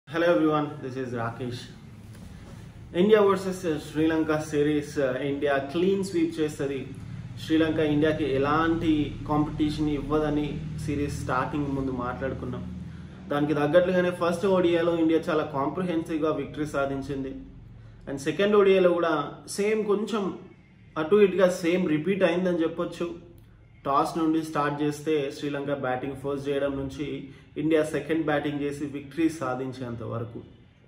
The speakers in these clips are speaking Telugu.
Hello everyone, this is Rakesh. India versus Sri Lanka series India clean sweep చేస్తుంది శ్రీలంక ఇండియాకి ఎలాంటి కాంపిటీషన్ ఇవ్వదని సిరీస్ స్టార్టింగ్ ముందు మాట్లాడుకున్నాం దానికి తగ్గట్లుగానే ఫస్ట్ ఓడియాలో ఇండియా చాలా కాంప్రిహెన్సివ్గా విక్టరీ సాధించింది అండ్ సెకండ్ ఓడియాలో కూడా సేమ్ కొంచెం అటు ఇటుగా సేమ్ రిపీట్ అయిందని చెప్పొచ్చు టాస్ నుండి స్టార్ట్ చేస్తే శ్రీలంక బ్యాటింగ్ ఫస్ట్ చేయడం నుంచి ఇండియా సెకండ్ బ్యాటింగ్ చేసి విక్టరీ సాధించేంత వరకు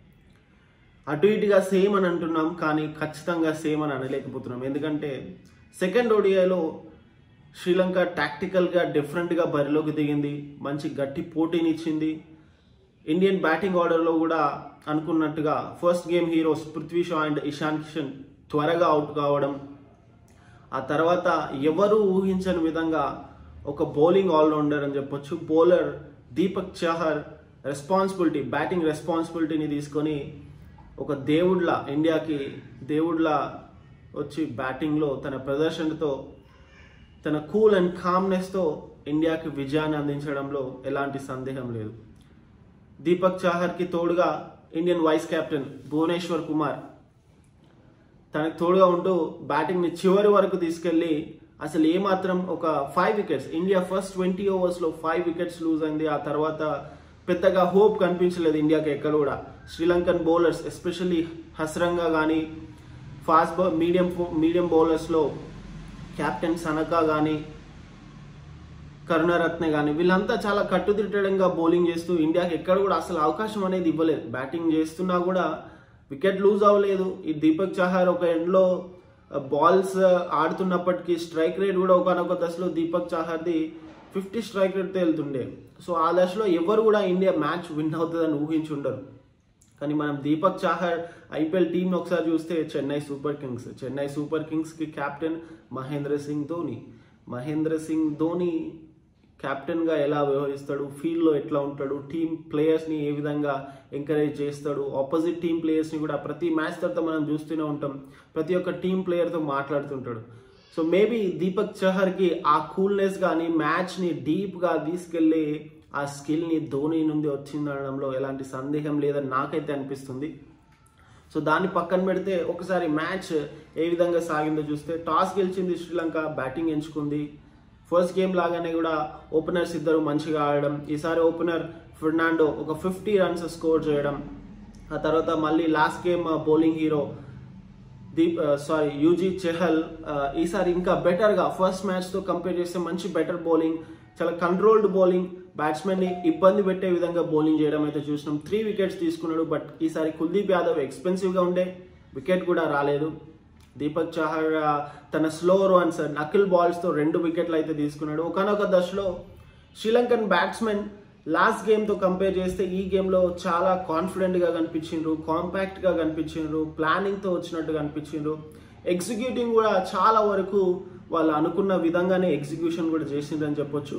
అటు ఇటుగా సేమ్ అని అంటున్నాం కానీ ఖచ్చితంగా సేమ్ అని అనలేకపోతున్నాం ఎందుకంటే సెకండ్ ఓడిఐలో శ్రీలంక టాక్టికల్గా డిఫరెంట్గా బరిలోకి దిగింది మంచి గట్టి పోటీనిచ్చింది ఇండియన్ బ్యాటింగ్ ఆర్డర్లో కూడా అనుకున్నట్టుగా first game heroes Prithvi Shaw and Ishan Kishan త్వరగా అవుట్ కావడం ఆ తర్వాత ఎవరు ఊహించని విధంగా ఒక బౌలింగ్ ఆల్రౌండర్ అని చెప్పొచ్చు bowler Deepak Chahar responsibility batting రెస్పాన్సిబిలిటీని తీసుకొని ఒక దేవుడ్లా ఇండియాకి దేవుడ్లా వచ్చి బ్యాటింగ్లో తన ప్రదర్శనతో తన కూల్ అండ్ కామ్నెస్తో ఇండియాకి విజయాన్ని అందించడంలో ఎలాంటి సందేహం లేదు దీపక్ చాహర్కి తోడుగా Indian vice captain Bhuvneshwar Kumar తనకు తోడుగా ఉంటూ బ్యాటింగ్ని చివరి వరకు తీసుకెళ్ళి అసలు ఏమాత్రం ఒక five wickets India first twenty ఓవర్స్లో ఫైవ్ వికెట్స్ లూజ్ అయింది ఆ తర్వాత పెద్దగా హోప్ కనిపించలేదు ఇండియాకి ఎక్కడ కూడా శ్రీలంకన్ బౌలర్స్ ఎస్పెషల్లీ హస్రంగా కానీ ఫాస్ట్ బౌ మీడియం మీడియం బౌలర్స్లో కెప్టెన్ సనకా కానీ కరుణరత్న కానీ వీళ్ళంతా చాలా కట్టుదిట్టడంగా బౌలింగ్ చేస్తూ ఇండియాకి ఎక్కడ కూడా అసలు అవకాశం అనేది ఇవ్వలేదు బ్యాటింగ్ చేస్తున్నా కూడా వికెట్ లూజ్ అవ్వలేదు ఈ దీపక్ చహార్ ఒక ఎండ్లో బాల్స్ ఆడుతున్నప్పటికీ స్ట్రైక్ రేట్ కూడా ఒకనొక దశలో దీపక్ చహార్ది ఫిఫ్టీ స్ట్రైక్ రేట్తో వెళ్తుండే సో ఆ దశలో ఎవరు కూడా ఇండియా మ్యాచ్ విన్ అవుతుందని ఊహించుండరు కానీ మనం దీపక్ చాహర్ ఐపీఎల్ టీంని ఒకసారి చూస్తే Chennai Super Kings Chennai Super కింగ్స్కి కెప్టెన్ మహేంద్ర సింగ్ ధోని మహేంద్ర సింగ్ ధోని కెప్టెన్గా ఎలా వ్యవహరిస్తాడు ఫీల్డ్లో ఎట్లా ఉంటాడు టీం ప్లేయర్స్ని ఏ విధంగా ఎంకరేజ్ చేస్తాడు ఆపోజిట్ టీం ప్లేయర్స్ని కూడా ప్రతి మ్యాచ్ తర్వాత మనం చూస్తూనే ఉంటాం ప్రతి ఒక్క టీం ప్లేయర్తో మాట్లాడుతుంటాడు సో మేబీ దీపక్ చహర్కి ఆ కూల్నెస్ కానీ మ్యాచ్ని డీప్గా తీసుకెళ్ళి ఆ స్కిల్ని ధోని నుండి వచ్చిందనడంలో ఎలాంటి సందేహం లేదని నాకైతే అనిపిస్తుంది సో దాన్ని పక్కన పెడితే ఒకసారి మ్యాచ్ ఏ విధంగా సాగిందో చూస్తే టాస్ గెలిచింది శ్రీలంక బ్యాటింగ్ ఎంచుకుంది ఫస్ట్ గేమ్ లాగానే కూడా ఓపెనర్స్ ఇద్దరు మంచిగా ఆడడం ఈసారి ఓపెనర్ ఫెర్నాండో ఒక ఫిఫ్టీ రన్స్ స్కోర్ చేయడం ఆ తర్వాత మళ్ళీ last game bowling hero Deep sorry Yuzi Chahal ఈసారి ఇంకా బెటర్గా ఫస్ట్ మ్యాచ్తో కంపేర్ చేస్తే మంచి బెటర్ బౌలింగ్ చాలా కంట్రోల్డ్ బౌలింగ్ బ్యాట్స్మెన్ని ఇబ్బంది పెట్టే విధంగా బౌలింగ్ చేయడం అయితే చూసినాం త్రీ వికెట్స్ తీసుకున్నాడు బట్ ఈసారి కుల్దీప్ యాదవ్ ఎక్స్పెన్సివ్గా ఉండే వికెట్ కూడా రాలేదు దీపక్ చహర్ తన స్లో రన్స్ నకిల్ బాల్స్తో రెండు వికెట్లు అయితే తీసుకున్నాడు ఒకనొక దశలో శ్రీలంకన్ బ్యాట్స్మెన్ లాస్ట్ గేమ్తో కంపేర్ చేస్తే ఈ గేమ్లో చాలా కాన్ఫిడెంట్గా కనిపించిండ్రు కాంపాక్ట్గా కనిపించిండ్రు ప్లానింగ్తో వచ్చినట్టు కనిపించిండ్రు ఎగ్జిక్యూటింగ్ కూడా చాలా వరకు వాళ్ళు అనుకున్న విధంగానే ఎగ్జిక్యూషన్ కూడా చేసిండ్రని చెప్పొచ్చు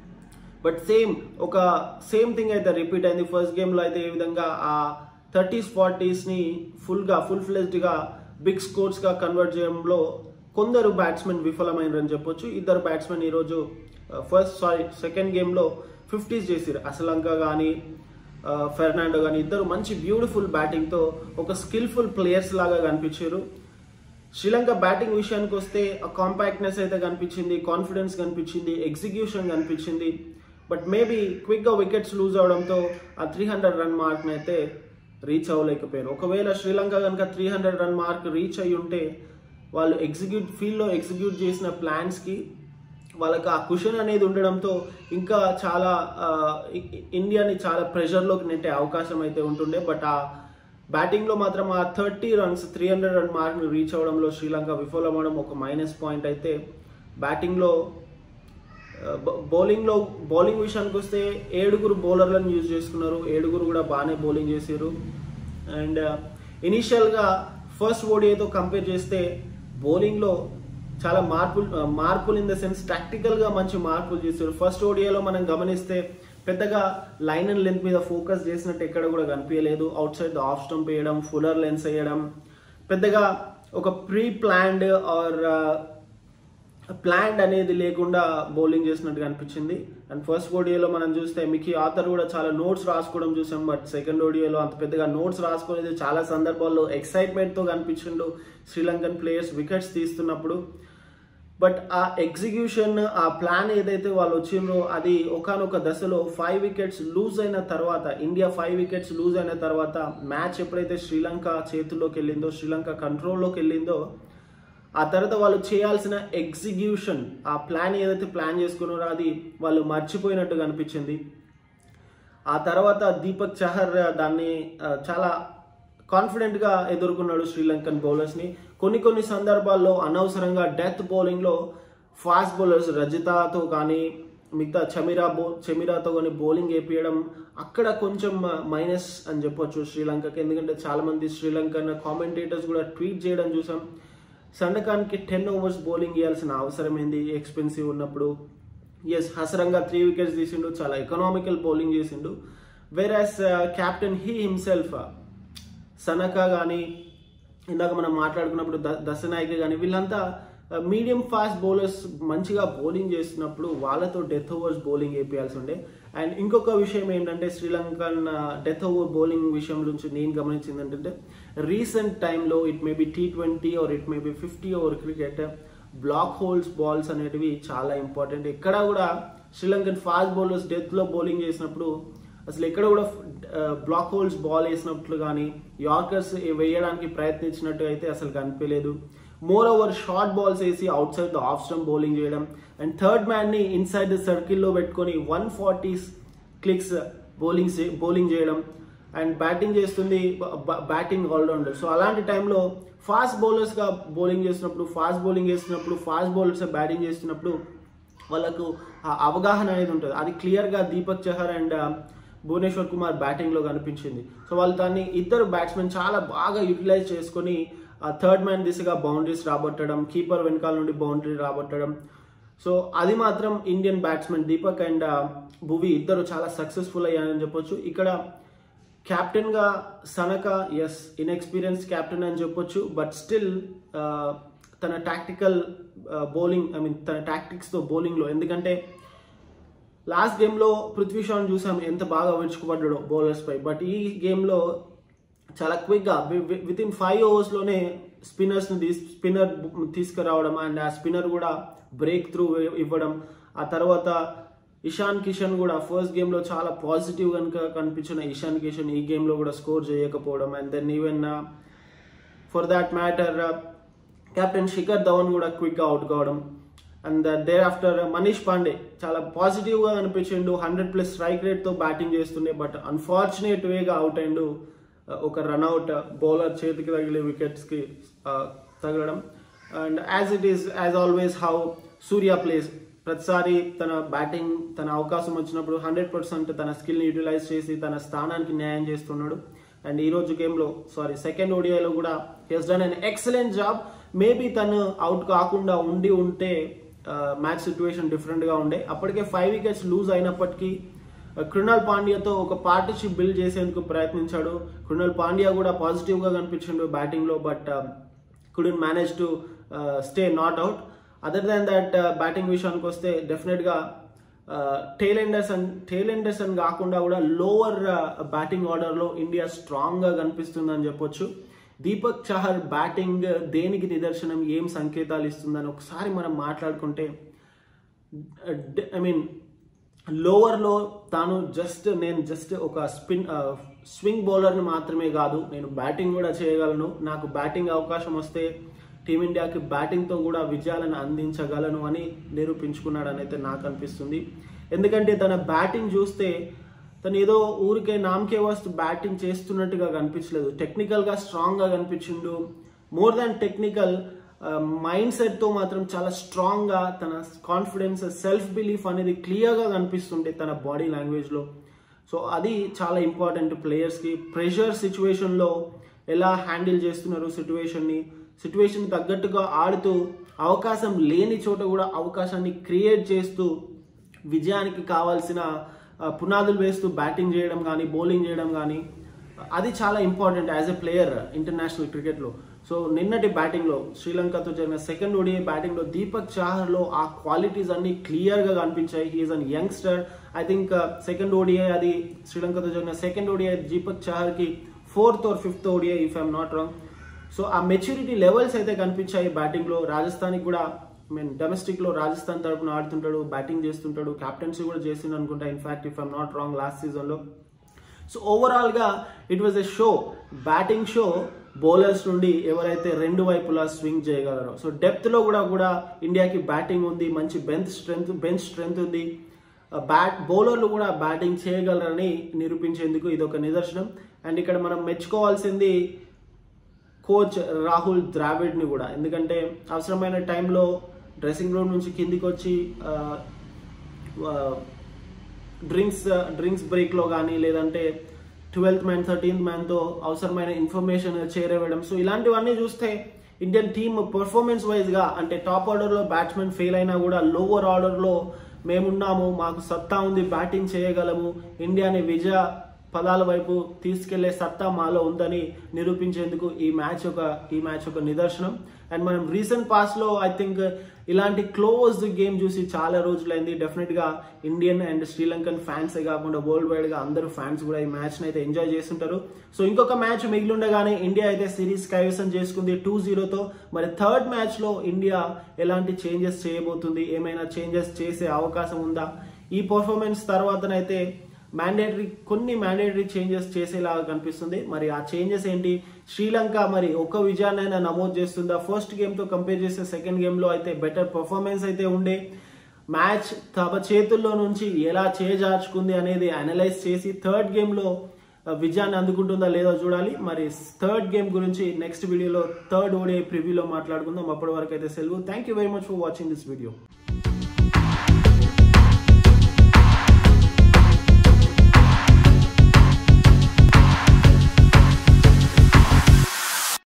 బట్ సేమ్ ఒక సేమ్ థింగ్ అయితే రిపీట్ అయింది ఫస్ట్ గేమ్లో అయితే ఏ విధంగా ఆ థర్టీస్ ఫార్టీస్ని ఫుల్గా ఫుల్ ఫ్లెజ్డ్గా బిగ్ స్కోర్స్గా కన్వర్ట్ చేయడంలో కొందరు బ్యాట్స్మెన్ విఫలమైనరని చెప్పొచ్చు ఇద్దరు బ్యాట్స్మెన్ ఈరోజు ఫస్ట్ సారీ సెకండ్ గేమ్లో ఫిఫ్టీస్ చేసిరు అసలంక కానీ ఫెర్నాండో కానీ ఇద్దరు మంచి బ్యూటిఫుల్ బ్యాటింగ్తో ఒక స్కిల్ఫుల్ ప్లేయర్స్ లాగా కనిపించారు శ్రీలంక బ్యాటింగ్ విషయానికి వస్తే ఆ కాంపాక్ట్నెస్ అయితే కనిపించింది కాన్ఫిడెన్స్ కనిపించింది ఎగ్జిక్యూషన్ కనిపించింది బట్ మేబీ క్విక్గా వికెట్స్ లూజ్ అవడంతో ఆ త్రీ హండ్రెడ్ రన్ మార్క్ని అయితే రీచ్ అవ్వలేకపోయారు ఒకవేళ శ్రీలంక కనుక three hundred run mark reach అయ్యి ఉంటే వాళ్ళు ఎగ్జిక్యూట్ ఫీల్డ్లో ఎగ్జిక్యూట్ చేసిన ప్లాన్స్కి వాళ్ళకి ఆ కుషన్ అనేది ఉండడంతో ఇంకా చాలా ఇండియాని చాలా ప్రెషర్లోకి నెట్టే అవకాశం అయితే ఉంటుండే బట్ ఆ బ్యాటింగ్లో మాత్రం ఆ thirty runs three hundred run మార్క్ని రీచ్ అవ్వడంలో శ్రీలంక విఫలమవడం ఒక మైనస్ పాయింట్ అయితే బ్యాటింగ్లో బౌలింగ్లో బౌలింగ్ విషయానికి వస్తే ఏడుగురు బౌలర్లను యూజ్ చేసుకున్నారు ఏడుగురు కూడా బాగానే బౌలింగ్ చేశారు అండ్ ఇనీషియల్గా ఫస్ట్ ఓడిఐతో కంపేర్ చేస్తే బౌలింగ్లో చాలా మార్పులు మార్పులు ఇన్ ద సెన్స్ టాక్టికల్గా మంచి మార్పులు చేశారు ఫస్ట్ ఓడిఐలో మనం గమనిస్తే పెద్దగా లైన్ అండ్ లెంత్ మీద ఫోకస్ చేసినట్టు ఎక్కడ కూడా కనిపించలేదు అవుట్ సైడ్ ఆఫ్ స్టంప్ వేయడం ఫుల్లర్ లెన్స్ వేయడం పెద్దగా ఒక ప్రీ ప్లాన్డ్ ఆర్ ప్లాండ్ అనేది లేకుండా బౌలింగ్ చేసినట్టుగా అనిపించింది అండ్ ఫస్ట్ ఓడియోలో మనం చూస్తే మికీ ఆథర్ కూడా చాలా నోట్స్ రాసుకోవడం చూసాం బట్ సెకండ్ ఓడియోలో అంత పెద్దగా నోట్స్ రాసుకోలేదు చాలా సందర్భాల్లో ఎక్సైట్మెంట్తో కనిపించిండు శ్రీలంకన్ ప్లేయర్స్ వికెట్స్ తీస్తున్నప్పుడు బట్ ఆ ఎగ్జిక్యూషన్ ఆ ప్లాన్ ఏదైతే వాళ్ళు వచ్చిందో అది ఒకనొక దశలో ఫైవ్ వికెట్స్ లూజ్ అయిన తర్వాత ఇండియా ఫైవ్ వికెట్స్ లూజ్ అయిన తర్వాత మ్యాచ్ ఎప్పుడైతే శ్రీలంక చేతుల్లోకి వెళ్ళిందో శ్రీలంక కంట్రోల్లోకి వెళ్ళిందో ఆ తర్వాత వాళ్ళు చేయాల్సిన ఎగ్జిక్యూషన్ ఆ ప్లాన్ ఏదైతే ప్లాన్ చేసుకున్నారో అది వాళ్ళు మర్చిపోయినట్టుగా అనిపించింది ఆ తర్వాత దీపక్ చహర్ దాన్ని ఆ, చాలా కాన్ఫిడెంట్గా ఎదుర్కొన్నాడు శ్రీలంకన్ బౌలర్స్ని కొన్ని కొన్ని సందర్భాల్లో అనవసరంగా డెత్ బౌలింగ్లో ఫాస్ట్ బౌలర్స్ రజితాతో కానీ మిగతా చమిరా బో చమిరాతో కానీ బౌలింగ్ వేపియడం అక్కడ కొంచెం మైనస్ అని చెప్పొచ్చు శ్రీలంకకి ఎందుకంటే చాలామంది శ్రీలంకన్ కామెంటేటర్స్ కూడా ట్వీట్ చేయడం చూసాం సండకానికి టెన్ ఓవర్స్ బౌలింగ్ చేయాల్సిన అవసరం ఏంది ఎక్స్పెన్సివ్ ఉన్నప్పుడు ఎస్ హసరంగా త్రీ వికెట్స్ తీసిండు చాలా ఎకనామికల్ బౌలింగ్ చేసిండు whereas captain he himself Shanaka కానీ ఇందాక మనం మాట్లాడుకున్నప్పుడు ద దశనాయక కానీ వీళ్ళంతా మీడియం ఫాస్ట్ బౌలర్స్ మంచిగా బౌలింగ్ చేస్తున్నప్పుడు వాళ్ళతో డెత్ ఓవర్స్ బౌలింగ్ వేయాల్సి ఉండే అండ్ ఇంకొక విషయం ఏంటంటే శ్రీలంకన్ డెత్ ఓవర్ బౌలింగ్ విషయం నుంచి నేను గమనించింది ఏంటంటే recent time it may be T twenty or it may be fifty over cricket block holes balls అనేటివి చాలా ఇంపార్టెంట్ ఎక్కడ కూడా శ్రీలంకన్ ఫాస్ట్ బౌలర్స్ డెత్లో బౌలింగ్ చేసినప్పుడు అసలు ఎక్కడ కూడా బ్లాక్ హోల్స్ బాల్ వేసినట్లు కానీ యార్కర్స్ వేయడానికి ప్రయత్నించినట్టు అయితే అసలు కనిపించలేదు మోర్ ఓవర్ షార్ట్ బాల్స్ వేసి outside the off stump bowling చేయడం అండ్ థర్డ్ మ్యాన్ ని ఇన్సైడ్ ద సర్కిల్లో పెట్టుకొని one forty clicks bowling bowling చేయడం అండ్ బ్యాటింగ్ చేస్తుంది బ్యాటింగ్ ఆల్రౌండర్ సో అలాంటి టైంలో ఫాస్ట్ బౌలర్స్గా బౌలింగ్ చేసినప్పుడు ఫాస్ట్ బౌలింగ్ చేస్తున్నప్పుడు ఫాస్ట్ బౌలర్స్ బ్యాటింగ్ చేస్తున్నప్పుడు వాళ్ళకు ఆ అవగాహన అనేది ఉంటుంది అది క్లియర్గా దీపక్ చహర్ అండ్ భువనేశ్వర్ కుమార్ బ్యాటింగ్లో కనిపించింది సో వాళ్ళు దాన్ని ఇద్దరు బ్యాట్స్మెన్ చాలా బాగా యూటిలైజ్ చేసుకొని థర్డ్ మ్యాన్ దిశగా బౌండరీస్ రాబట్టడం కీపర్ వెనకాల నుండి బౌండరీ రాబట్టడం సో అది మాత్రం Indian batsmen Deepak and Bhuvi ఇద్దరు చాలా సక్సెస్ఫుల్ అయ్యారని చెప్పొచ్చు ఇక్కడ కెప్టెన్గా సనక ఎస్ ఇన్ఎక్స్పీరియన్స్ కెప్టెన్ అని చెప్పొచ్చు బట్ స్టిల్ తన టాక్టికల్ బౌలింగ్ ఐ మీన్ తన టాక్టిక్స్తో బౌలింగ్లో ఎందుకంటే లాస్ట్ గేమ్లో పృథ్వీ షాన్ చూసాం ఎంత బాగా విరుచుకుపడ్డాడో బౌలర్స్ పై బట్ ఈ గేమ్లో చాలా క్విక్గా విత్ ఇన్ ఫైవ్ ఓవర్స్లోనే స్పిన్నర్స్ని తీ స్పిన్నర్ తీసుకురావడం అండ్ ఆ స్పిన్నర్ కూడా బ్రేక్ త్రూ ఇవ్వడం ఆ తర్వాత ఇషాన్ కిషన్ కూడా ఫస్ట్ గేమ్లో చాలా పాజిటివ్ కనుక కనిపించిన ఇషాన్ కిషన్ ఈ గేమ్లో కూడా స్కోర్ చేయకపోవడం and then even for that matter captain Shikhar Dhawan కూడా క్విక్గా అవుట్ కావడం and they after Manish Pande చాలా పాజిటివ్గా అనిపించిండు హండ్రెడ్ ప్లస్ స్ట్రైక్ రేట్తో బ్యాటింగ్ చేస్తుండే బట్ అన్ఫార్చునేట్ వేగా అవుట్ అయిండు ఒక రన్అట్ బౌలర్ చేతికి తగిలే వికెట్స్కి తగలడం and as it is as always how Surya plays ప్రతిసారి తన బ్యాటింగ్ తన అవకాశం వచ్చినప్పుడు హండ్రెడ్ పర్సెంట్ తన స్కిల్ని యూటిలైజ్ చేసి తన స్థానానికి న్యాయం చేస్తున్నాడు అండ్ ఈ రోజు గేమ్లో సారీ సెకండ్ ఓడిఐలో కూడా he's done an excellent job maybe తను అవుట్ కాకుండా ఉండి ఉంటే మ్యాచ్ సిచ్యువేషన్ డిఫరెంట్గా ఉండే అప్పటికే ఫైవ్ వికెట్స్ లూజ్ అయినప్పటికీ కృణాల్ పాండ్యాతో ఒక పార్ట్నర్షిప్ బిల్డ్ చేసేందుకు ప్రయత్నించాడు కృణాల్ పాండ్యా కూడా పాజిటివ్గా కనిపించిండు బ్యాటింగ్లో but couldn't manage to stay not out other than that batting విషయానికి వస్తే డెఫినెట్గా టేల్ ఎండర్సన్ టేల్ ఎండర్సన్ కాకుండా కూడా లోవర్ బ్యాటింగ్ ఆర్డర్లో ఇండియా స్ట్రాంగ్గా కనిపిస్తుందని చెప్పొచ్చు దీపక్ చహర్ బ్యాటింగ్ దేనికి నిదర్శనం ఏం సంకేతాలు ఇస్తుందని ఒకసారి మనం మాట్లాడుకుంటే ఐ మీన్ లోవర్లో తాను జస్ట్ నేను జస్ట్ ఒక స్పిన్ స్వింగ్ బౌలర్ని మాత్రమే కాదు నేను బ్యాటింగ్ కూడా చేయగలను నాకు బ్యాటింగ్ అవకాశం వస్తే టీమిండియాకి బ్యాటింగ్తో కూడా విజయాలను అందించగలను అని నిరూపించుకున్నాడని అయితే నాకు అనిపిస్తుంది ఎందుకంటే తన బ్యాటింగ్ చూస్తే తను ఏదో ఊరికే నామకే వస్తు బ్యాటింగ్ చేస్తున్నట్టుగా కనిపించలేదు టెక్నికల్గా స్ట్రాంగ్గా కనిపించిండు మోర్ దాన్ టెక్నికల్ మైండ్ సెట్తో మాత్రం చాలా స్ట్రాంగ్గా తన కాన్ఫిడెన్స్ సెల్ఫ్ బిలీఫ్ అనేది క్లియర్గా కనిపిస్తుండే తన బాడీ లాంగ్వేజ్లో సో అది చాలా ఇంపార్టెంట్ ప్లేయర్స్కి ప్రెషర్ సిచ్యువేషన్లో ఎలా హ్యాండిల్ చేస్తున్నారు సిచ్యువేషన్ని సిచ్యువేషన్ తగ్గట్టుగా ఆడుతూ అవకాశం లేని చోట కూడా అవకాశాన్ని క్రియేట్ చేస్తూ విజయానికి కావాల్సిన పునాదులు వేస్తూ బ్యాటింగ్ చేయడం కానీ బౌలింగ్ చేయడం కానీ అది చాలా important as a player international క్రికెట్లో సో నిన్నటి బ్యాటింగ్లో శ్రీలంకతో జరిగిన సెకండ్ ఓడిఐ బ్యాటింగ్లో దీపక్ చాహర్లో ఆ క్వాలిటీస్ అన్ని క్లియర్గా కనిపించాయి he is an youngster I think second ODI అది శ్రీలంకతో జరిగిన సెకండ్ ఓడిఐ దీపక్ చాహర్కి fourth or fifth ODI if I'm not wrong so ఆ మెచ్యూరిటీ లెవెల్స్ అయితే కనిపించాయి బ్యాటింగ్లో రాజస్థాన్కి కూడా మీన్ డొమెస్టిక్లో రాజస్థాన్ తరపున ఆడుతుంటాడు బ్యాటింగ్ చేస్తుంటాడు క్యాప్టెన్సీ కూడా చేసిండు అనుకుంటా in fact if I'm not wrong last సీజన్లో సో ఓవరాల్గా it was a show batting show bowlers నుండి ఎవరైతే రెండు వైపులా స్వింగ్ చేయగలరో సో డెప్త్లో కూడా కూడా ఇండియాకి బ్యాటింగ్ ఉంది మంచి బెంచ్ స్ట్రెంత్ బెంచ్ స్ట్రెంత్ ఉంది బ్యాట్ బౌలర్లు కూడా బ్యాటింగ్ చేయగలరని నిరూపించేందుకు ఇది ఒక నిదర్శనం అండ్ ఇక్కడ మనం మెచ్చుకోవాల్సింది కోచ్ రాహుల్ ద్రావిడ్ని కూడా ఎందుకంటే అవసరమైన టైంలో డ్రెస్సింగ్ రూమ్ నుంచి కిందికి వచ్చి డ్రింక్స్ డ్రింక్స్ బ్రేక్లో కానీ లేదంటే ట్వెల్త్ మ్యాన్ థర్టీన్త్ మ్యాన్తో అవసరమైన ఇన్ఫర్మేషన్ చేరవేయడం సో ఇలాంటివన్నీ చూస్తే ఇండియన్ టీమ్ పర్ఫార్మెన్స్ వైజ్గా అంటే టాప్ ఆర్డర్లో బ్యాట్స్మెన్ ఫెయిల్ అయినా కూడా లోవర్ ఆర్డర్లో మేమున్నాము మాకు సత్తా ఉంది బ్యాటింగ్ చేయగలము ఇండియాని విజయ పదాల వైపు తీసుకెళ్లే సత్తా మాలో ఉందని నిరూపించేందుకు ఈ మ్యాచ్ ఒక ఈ మ్యాచ్ ఒక నిదర్శనం అండ్ మనం రీసెంట్ పాస్ట్ లో ఐ థింక్ ఇలాంటి క్లోజ్ గేమ్ చూసి చాలా రోజులైంది డెఫినెట్ గా ఇండియన్ అండ్ శ్రీలంకన్ ఫ్యాన్సే కాకుండా వరల్డ్ వైడ్ గా అందరూ ఫ్యాన్స్ కూడా ఈ మ్యాచ్ అయితే ఎంజాయ్ చేస్తుంటారు సో ఇంకొక మ్యాచ్ మిగిలి ఉండగానే ఇండియా అయితే సిరీస్ కైవసం చేసుకుంది టూ జీరోతో మరి థర్డ్ మ్యాచ్ లో ఇండియా ఎలాంటి చేంజెస్ చేయబోతుంది ఏమైనా చేంజెస్ చేసే అవకాశం ఉందా ఈ పర్ఫార్మెన్స్ తర్వాతనైతే మ్యాండేటరీ కొన్ని మ్యాండేటరీ చేంజెస్ చేసేలాగా కనిపిస్తుంది మరి ఆ చేంజెస్ ఏంటి శ్రీలంక మరి ఒక్క విజయాన్నైనా నమోదు చేస్తుందా ఫస్ట్ గేమ్తో కంపేర్ చేస్తే సెకండ్ గేమ్లో అయితే బెటర్ పర్ఫార్మెన్స్ అయితే ఉండే మ్యాచ్ తమ చేతుల్లో నుంచి ఎలా చేజార్చుకుంది అనేది అనలైజ్ చేసి థర్డ్ గేమ్లో విజయాన్ని అందుకుంటుందా లేదో చూడాలి మరి థర్డ్ గేమ్ గురించి నెక్స్ట్ వీడియోలో థర్డ్ ఓడిఐ ప్రివ్యూలో మాట్లాడుకుందాం అప్పటి వరకు అయితే సెలవు thank you very much for watching this video